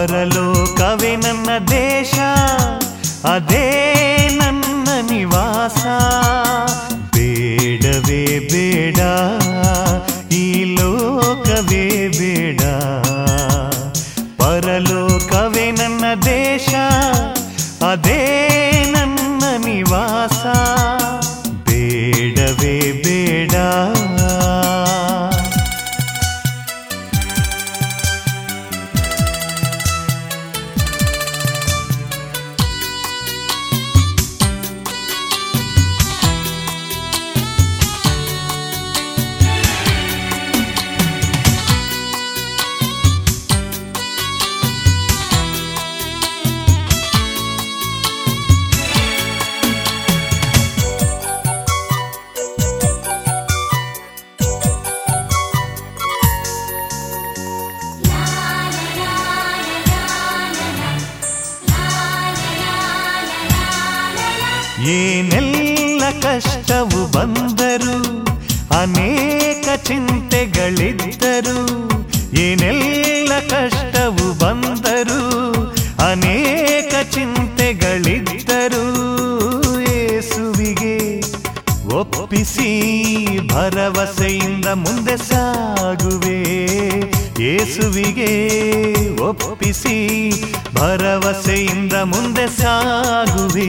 ಪರಲೋಕವೇ ನನ್ನ ದೇಶ ಅದೇ ನನ್ನ ನಿವಾಸ ಬೇಡವೇ ಬೇಡ ಈ ಲೋಕವೇ ಬೇಡ ಪರಲೋಕವೇ ನನ್ನ ದೇಶ ಅದೇ ನನ್ನ ನಿವಾಸ ಬೇಡವೇ ಬೇಡ ಏನೆಲ್ಲ ಕಷ್ಟವು ಬಂದರು ಅನೇಕ ಚಿಂತೆಗಳಿದ್ದರು ಏನೆಲ್ಲ ಕಷ್ಟವು ಬಂದರು ಅನೇಕ ಚಿಂತೆಗಳಿದ್ದರು ಯೇಸುವಿಗೆ ಒಪ್ಪಿಸಿ ಭರವಸೆಯಿಂದ ಮುಂದೆ ಸಾಗುವೆ ಯೇಸುವಿಗೆ ಒಪ್ಪಿಸಿ ಭರವಸೆಯಿಂದ ಮುಂದೆ ಸಾಗುವೆ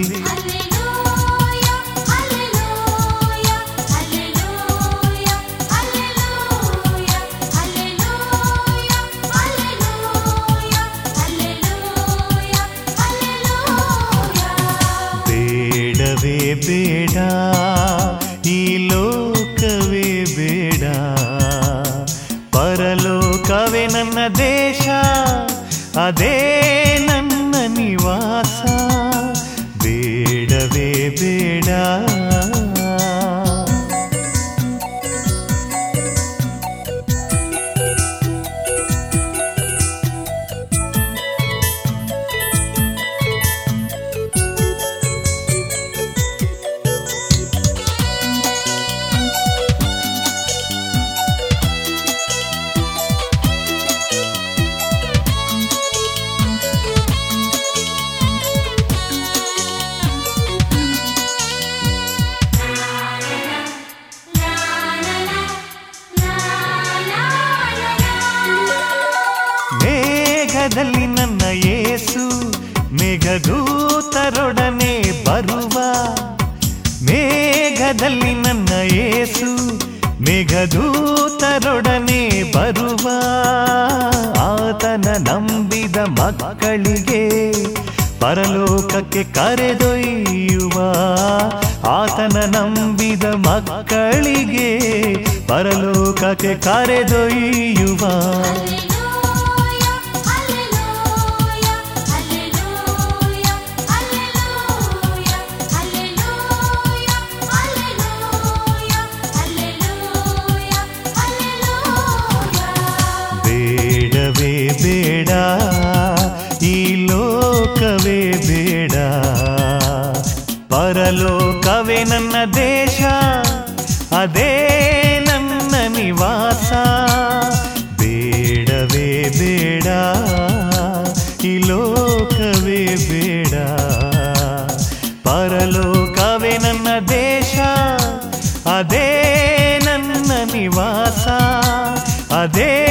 Hallelujah, hallelujah, hallelujah, hallelujah, hallelujah, hallelujah, hallelujah, hallelujah. ಬೇಡವೇ ಬೇಡ ಈ ಲೋಕವೇ ಬೇಡ ಪರಲೋಕವೇ ನನ್ನ ದೇಶ ಅದೇ ನನ್ನ ನಿವಾಸ ಬೇಡವೇ ಬೇಡ ಮೇಘದಲ್ಲಿ ನನ್ನ ಯೇಸು ಮೇಘದೂತರೊಡನೆ ಬರುವ ಮೇಘದಲ್ಲಿ ನನ್ನ ಯೇಸು ಮೇಘದೂತರೊಡನೆ ಬರುವ ಆತನ ನಂಬಿದ ಮಕ್ಕಳಿಗೆ ಪರಲೋಕಕ್ಕೆ ಕರೆದೊಯ್ಯುವ ಆತನ ನಂಬಿದ ಮಕ್ಕಳಿಗೆ ಪರಲೋಕಕ್ಕೆ ಕರೆದೊಯ್ಯುವ Hallelujah, hallelujah, hallelujah, hallelujah, hallelujah, hallelujah, hallelujah, hallelujah. ಬೇಡವೇ ಬೇಡ ಈ ಲೋಕವೇ ಬೇಡ ಪರಲೋಕವೇ ನನ್ನ ದೇಶ ಅದೇ ನನ್ನ ನಿವಾಸ ಬೇಡವೇ ಬೇಡ ಈ ಲೋಕವೇ ಬೇಡ ಪರಲೋಕವೇ ನನ್ನ ದೇಶ ಅದೇ ನನ್ನ ನಿವಾಸ ಅದೇ